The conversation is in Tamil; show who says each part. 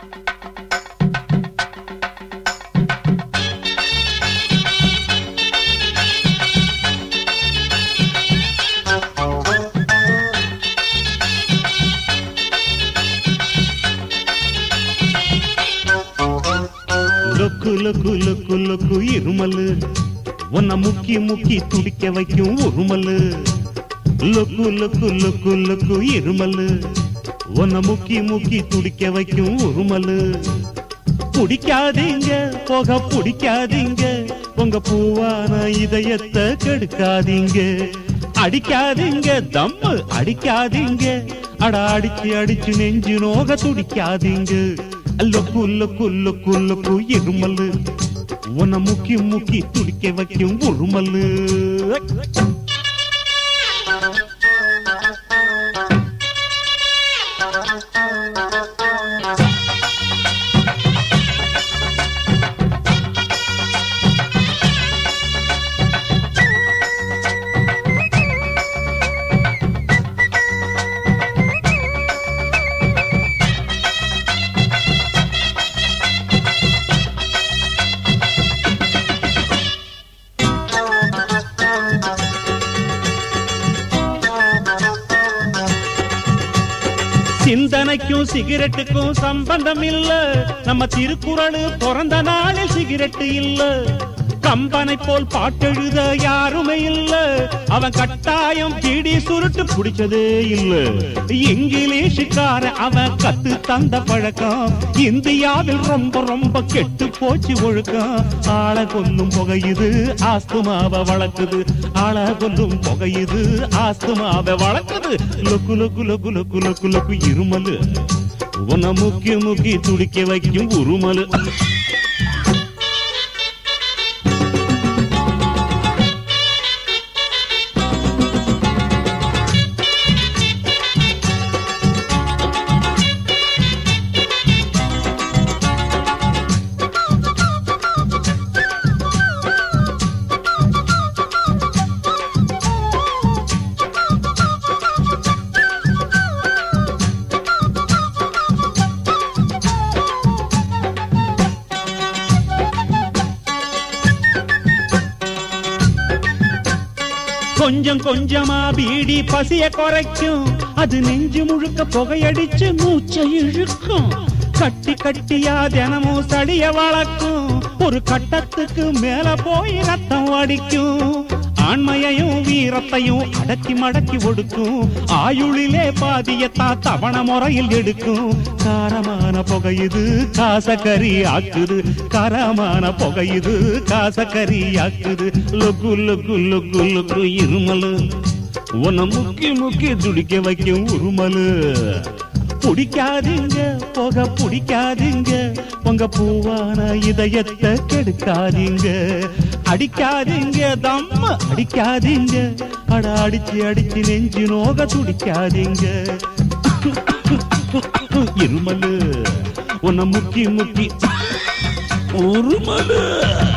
Speaker 1: லொக்கு லொக்கு லொக்கு லொக்கு இருமலு உன்னை முக்கி முக்கி துடிக்க வைக்கும் உருமலு லொக்கு லொக்கு லொக்கு லொக்கு இருமலு உன்னை முக்கி முக்கி துடிக்க வைக்கும் உருமலு பிடிக்காதீங்க போக பிடிக்காதீங்க உங்க பூவான இதயத்தை கெடுக்காதீங்க அடிக்காதீங்க தம்மு அடிக்காதீங்க அட அடிச்சு அடிச்சு நெஞ்சு நோக துடிக்காதீங்க லொக்கு லொக்கு லொக்கு லொக்கு இருமல்லு உன்னை முக்கி முக்கி துடிக்க வைக்கும் உருமல்லு சிந்தனைக்கும் சிகரெட்டுக்கும் சம்பந்தம் இல்ல நம்ம திருக்குறள் பிறந்த நாளில் சிகரெட்டு இல்ல கம்பனை போல் பாட்டெழுத யாருமே இல்ல அவன் கட்டாயம் பீடி சுருட்டு பிடிச்சதே இல்ல இங்கிலீஷுக்கார அவன் கத்து தந்த பழக்கம் இந்தியாவில் ரொம்ப ரொம்ப கெட்டு போச்சு ஒழுக்கம் ஆள கொல்லும் புகையுது ஆஸ்துமாவ வளர்க்குது ஆள கொல்லும் புகையுது ஆஸ்துமாவ வளர்க்குது லொக்கு லொக்கு லொக்கு லொக்கு லொக்கு லொக்கு இருமலு உன முக்கி முக்கி துடிக்க வைக்கும் உருமலு கொஞ்சம் கொஞ்சமா பீடி பசிய குறைக்கும் அது நெஞ்சு முழுக்க புகையடிச்சு மூச்சை இழுக்கும் கட்டி கட்டியா தினமும் சளிய வளர்க்கும் ஒரு கட்டத்துக்கு மேல போய் ரத்தம் வடிக்கும் ஆண்மையையும் வீரத்தையும் அடக்கி மடக்கி ஒடுக்கும் ஆயுளிலே பாதியத்தான் தவண முறையில் எடுக்கும் காரமான புகையுது காசக்கறி ஆக்குது காரமான புகையுது காசக்கறி ஆக்குது லொக்கு லொக்கு லொக்கு லொக்கு இருமலு உன்னை முக்கி முக்கி துடிக்க வைக்கும் உருமலு பிடிக்காதீங்க போக பிடிக்காதீங்க உங்க பூவான இதயத்தை கெடுக்காதீங்க அடிக்காதீங்க தம்ம அடிக்காதீங்க அட அடிச்சு அடிச்சு நெஞ்சு நோக துடிக்காதீங்க இருமலு உன்னை முக்கி முக்கி உருமலு